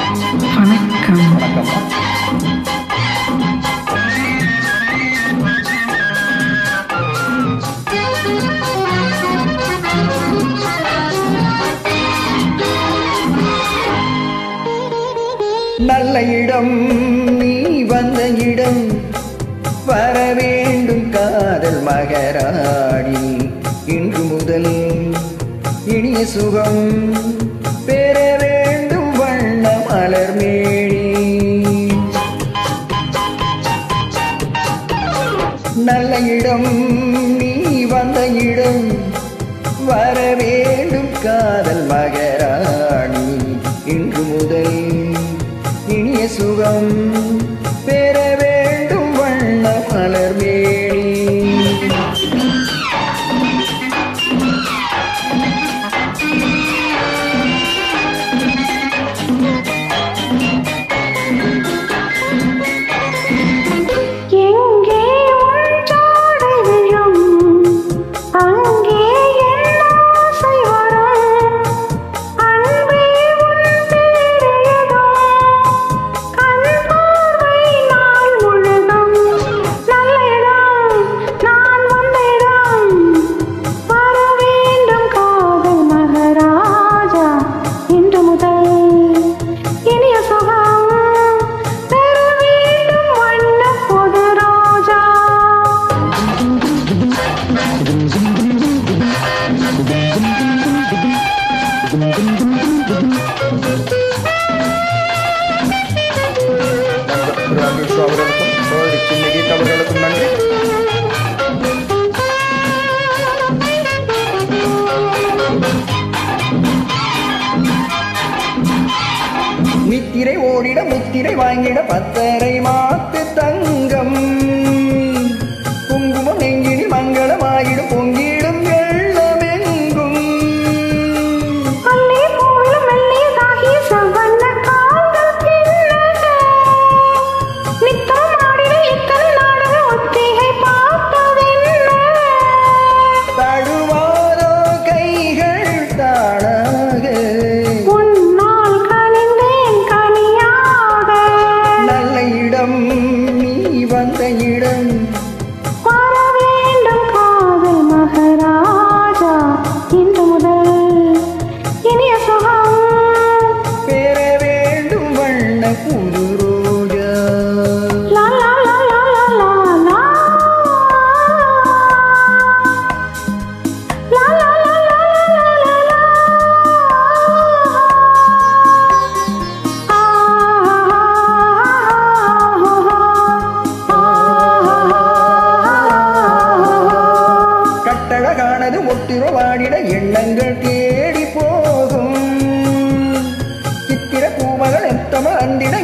வணக்கம் வணக்கம்மா நல்ல இடம் நீ வந்த இடம் வர வேண்டும் காதல் மகராணி இன்று முதல் இனிய சுகம் பெற வேண்டும் வண்ண மலர் மேனி நல்ல இடம் நீ வந்த இடம் வர வேண்டும் காதல் மகராணி இன்று முதல் இனிய சுகம் பெற வேண்டும் வண்ண மலர் மேனி எங்கே உன் ஜாடை விழும் அங்கே என் ஆசை வரும் அன்பே உன் பேரையதோ கண் பார்வை நாள் முழுதும் நல்ல இடம் நான் வந்த இடம் வர வேண்டும் காதல் மகராஜா இன்று முதல் இனிய சுகம் பெற வேண்டும் வண்ண பொது ரோஜா ராகேஷ் அவர்களுக்கும் சோழி சின்னகீத் அவர்களுக்கும் நன்றி நித்திரை ஓடிட முத்திரை வாங்கிட பத்தரை மாத்து தங்கம் குங்குமம் நெங்கிடி மங்களமாயிடும் பொங்கிடும் வெள்ளமெங்கும் அல்லே போலும் மெல்லியதாகி செவ்வண்ண கால்கள் பின்னக. நித்தம் ஆடிட இத்தனை நாடக ஒத்திகை பார்த்ததென்ன? தடுவாரோ கைகள் தானாக உன்னால் கனிந்தேன் கனியாக. நல்ல இடம் நீ வந்த இடம் வர வேண்டும் காதல் மகராஜா. இன்று முதல் இனிய சுகம் பெற வேண்டும் வண்ண புது ரோஜா லா லா லா லா லா லா லா. லா லா லா லா லா லா லா. ஆ கட்டழகானது முத்திரவாடிட எண்ணங்கள் தேடி போகும் சித்திர பூமகள் எத்தம அந்திட